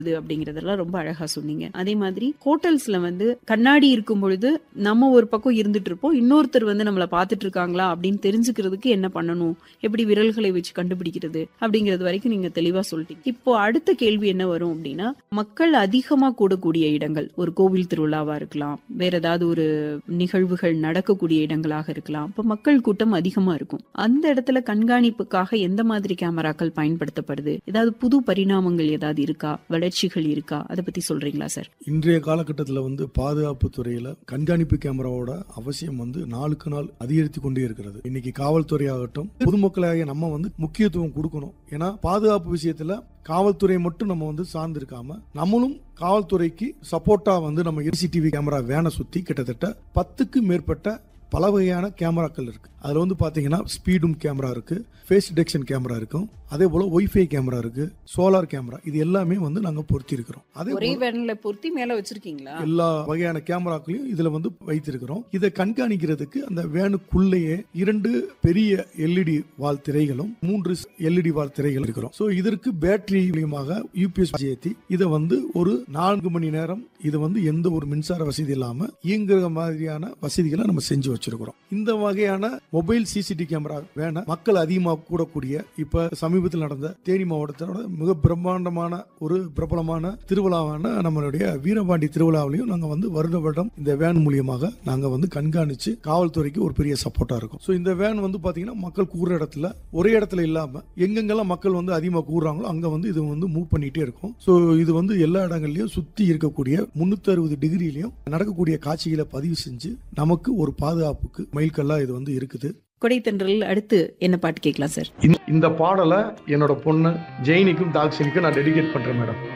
இது அப்படிங்கறதெல்லாம் ரொம்ப அழகா சொன்னீங்க அதே மாதிரி ஹோட்டல்ஸ்ல வந்து கண்ணாடி இருக்கும் பொழுது நம்ம ஒரு பக்கம் இருந்துட்டு இருப்போம் இன்னொருத்தர் வந்து நம்மள பாத்துட்டு இருக்காங்களா அப்படின்னு தெரிஞ்சுக்கிறதுக்கு என்ன பண்ணணும் எப்படி விரல்களை வச்சு கண்டுபிடிக்கிறது அப்படிங்கிறது வரைக்கும் நீங்க தெளிவா சொல்லிட்டீங்க இப்போ அடுத்த கேள்வி என்ன வரும் அப்படின்னா மக்கள் அதிகமா கூடக்கூடிய இடங்கள் ஒரு கோவில் திருவிழாவா இருக்கலாம் வேற ஏதாவது ஒரு நிகழ்வுகள் நடக்கக்கூடிய இடங்களாக இருக்கலாம் இப்ப மக்கள் கூட்டம் அதிகமா இருக்கும் அந்த இடத்துல கண்காணிப்புக்காக எந்த மாதிரி கேமராக்கள் பயன்படுத்தப்படுது ஏதாவது புது பரிணாமங்கள் ஏதாவது இருக்கா வளர்ச்சிகள் இருக்கா அதை பத்தி சொல்றீங்களா சார் இன்றைய காலகட்டத்தில் வந்து பாதுகாப்பு துறையில கண்காணிப்பு கேமராவோட அவசியம் வந்து நாளுக்கு நாள் அதிகரித்து கொண்டே இருக்கிறது இன்னைக்கு காவல்துறை ஆகட்டும் பொதுமக்களாகிய நம்ம வந்து முக்கியத்துவம் கொடுக்கணும் ஏன்னா பாதுகாப்பு விஷயத்துல காவல்துறை மட்டும் நம்ம வந்து சார்ந்து இருக்காம நம்மளும் காவல்துறைக்கு சப்போர்ட்டா வந்து நம்ம சிசிடிவி கேமரா வேனை சுத்தி கிட்டத்தட்ட பத்துக்கு மேற்பட்ட பல வகையான கேமராக்கள் இருக்கு அதுல வந்து பாத்தீங்கன்னா ஸ்பீடும் கேமரா இருக்கு ஃபேஸ் டிடெக்ஷன் கேமரா இருக்கும் அதே போல ஒய்ஃபை கேமரா இருக்கு சோலார் கேமரா இது எல்லாமே வந்து நாங்க பொருத்தி இருக்கிறோம் அதே ஒரே போல வேன்ல பொருத்தி மேல வச்சிருக்கீங்களா எல்லா வகையான கேமராக்களையும் இதுல வந்து வைத்திருக்கிறோம் இதை கண்காணிக்கிறதுக்கு அந்த வேனுக்குள்ளேயே இரண்டு பெரிய எல்இடி வால் திரைகளும் மூன்று எல்இடி வால் திரைகள் இருக்கிறோம் சோ இதற்கு பேட்டரி மூலியமாக யூபிஎஸ் ஏற்றி இதை வந்து ஒரு நான்கு மணி நேரம் இது வந்து எந்த ஒரு மின்சார வசதி இல்லாம இயங்குற மாதிரியான வசதிகளை நம்ம செஞ்சு வச்சிருக்கிறோம் இந்த வகையான மொபைல் சிசிடி கேமரா வேண மக்கள் அதிகமாக கூடக்கூடிய இப்ப சமீபத்தில் நடந்த தேனி மாவட்டத்தோட மிக பிரம்மாண்டமான ஒரு பிரபலமான திருவிழாவான நம்மளுடைய வீரபாண்டி திருவிழாவிலையும் நாங்க வந்து வருட வருடம் இந்த வேன் மூலியமாக நாங்க வந்து கண்காணிச்சு காவல்துறைக்கு ஒரு பெரிய சப்போர்ட்டா இருக்கும் ஸோ இந்த வேன் வந்து பாத்தீங்கன்னா மக்கள் கூடுற இடத்துல ஒரே இடத்துல இல்லாம எங்கெங்கெல்லாம் மக்கள் வந்து அதிகமாக கூடுறாங்களோ அங்க வந்து இது வந்து மூவ் பண்ணிட்டே இருக்கும் ஸோ இது வந்து எல்லா இடங்கள்லயும் சுத்தி இருக்கக்கூடிய முன்னூத்தி அறுபது டிகிரிலையும் நடக்கக்கூடிய காட்சிகளை பதிவு செஞ்சு நமக்கு ஒரு பாதுகாப்புக்கு மைல்கல்லா இது வந்து இருக்குது கொடைத்தன்றல் அடுத்து என்ன பாட்டு கேட்கலாம் சார் இந்த பாடலை என்னோட பொண்ணு ஜெயினிக்கும் தாக்ஷினிக்கும் நான் டெடிகேட் பண்றேன் மேடம்